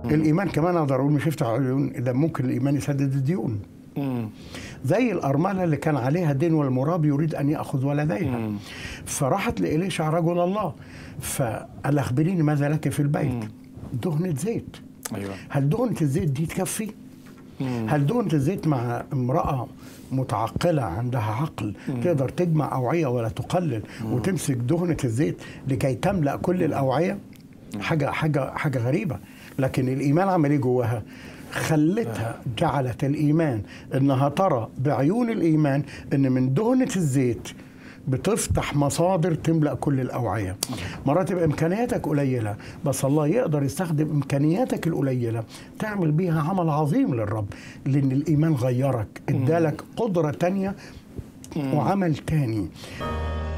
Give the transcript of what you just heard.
الايمان كمان اقدر اقول مش يفتح عيون ده ممكن الايمان يسدد الديون مم. زي الأرملة اللي كان عليها دين والمراب يريد أن يأخذ ولديها مم. فراحت لإليشع رجل الله فقال أخبريني ماذا لك في البيت دهنة زيت ايوه هل دهنة الزيت دي تكفي؟ مم. هل دهنة الزيت مع امرأة متعقلة عندها عقل تقدر تجمع أوعية ولا تقلل وتمسك دهنة الزيت لكي تملأ كل الأوعية حاجة حاجة حاجة غريبة لكن الإيمان عمل إيه جواها؟ خلتها جعلت الإيمان إنها ترى بعيون الإيمان إن من دهنة الزيت بتفتح مصادر تملأ كل الأوعية مرات تبقى إمكانياتك قليلة بس الله يقدر يستخدم إمكانياتك القليلة تعمل بيها عمل عظيم للرب لأن الإيمان غيرك ادالك قدرة تانية وعمل تاني